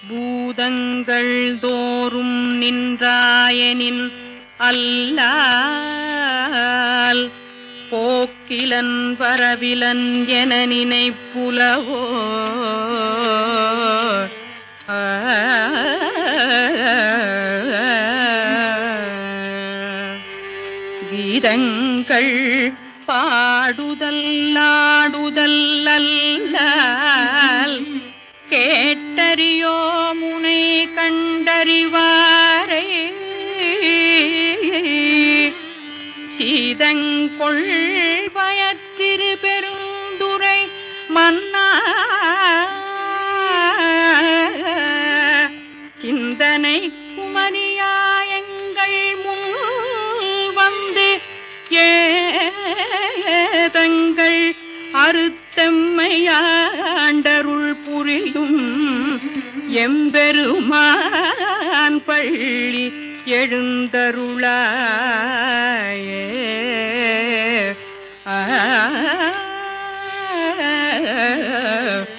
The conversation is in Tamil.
பூதங்கள் தோறும் நின்றாயனின் அல்லால் போக்கிலன் வரவிலன் என நினைப்புலவோ கீதங்கள் பாடுதல் ஆடுதல் அல்லால் கேட்டறியோ முனை கண்டறிவாரே சீதங்கொள் பயத்திரு பெருந்துரை மன்னா சிந்தனை குமரியாயங்கள் முன் வந்து ஏதங்கள் அறுத்தம்மையாண்டருள் புரியும் எம்பெருமான் பள்ளி எழுந்தருளாயே ஆ